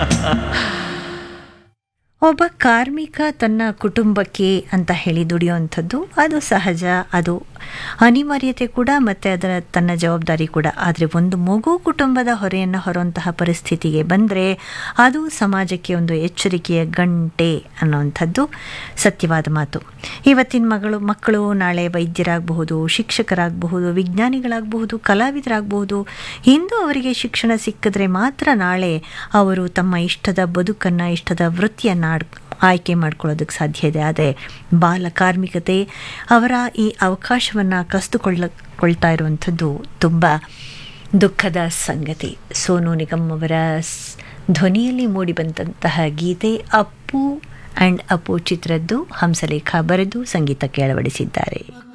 ಒಬ್ಬ ಕಾರ್ಮಿಕ ತನ್ನ ಕುಟುಂಬಕ್ಕೆ ಅಂತ ಹೇಳಿ ದುಡಿಯುವಂಥದ್ದು ಅದು ಸಹಜ ಅದು ಅನಿವಾರ್ಯತೆ ಕೂಡ ಮತ್ತು ಅದರ ತನ್ನ ಜವಾಬ್ದಾರಿ ಕೂಡ ಆದರೆ ಒಂದು ಮಗು ಕುಟುಂಬದ ಹೊರೆಯನ್ನು ಹೊರುವಂತಹ ಪರಿಸ್ಥಿತಿಗೆ ಬಂದರೆ ಅದು ಸಮಾಜಕ್ಕೆ ಒಂದು ಎಚ್ಚರಿಕೆಯ ಗಂಟೆ ಅನ್ನುವಂಥದ್ದು ಸತ್ಯವಾದ ಮಾತು ಇವತ್ತಿನ ಮಗಳು ಮಕ್ಕಳು ನಾಳೆ ವೈದ್ಯರಾಗಬಹುದು ಶಿಕ್ಷಕರಾಗಬಹುದು ವಿಜ್ಞಾನಿಗಳಾಗಬಹುದು ಕಲಾವಿದರಾಗಬಹುದು ಇಂದು ಅವರಿಗೆ ಶಿಕ್ಷಣ ಸಿಕ್ಕಿದ್ರೆ ಮಾತ್ರ ನಾಳೆ ಅವರು ತಮ್ಮ ಇಷ್ಟದ ಬದುಕನ್ನು ಇಷ್ಟದ ವೃತ್ತಿಯನ್ನು ಆಯ್ಕೆ ಮಾಡ್ಕೊಳ್ಳೋದಕ್ಕೆ ಸಾಧ್ಯ ಇದೆ ಆದರೆ ಬಾಲ ಕಾರ್ಮಿಕತೆ ಅವರ ಈ ಅವಕಾಶವನ್ನು ಕಸಿದುಕೊಳ್ಳ ಇರುವಂಥದ್ದು ತುಂಬ ದುಃಖದ ಸಂಗತಿ ಸೋನು ನಿಗಮ್ ಅವರ ಧ್ವನಿಯಲ್ಲಿ ಮೂಡಿಬಂತಹ ಗೀತೆ ಅಪ್ಪು ಆ್ಯಂಡ್ ಅಪ್ಪು ಚಿತ್ರದ್ದು ಹಂಸಲೇಖ ಬರೆದು ಸಂಗೀತಕ್ಕೆ ಅಳವಡಿಸಿದ್ದಾರೆ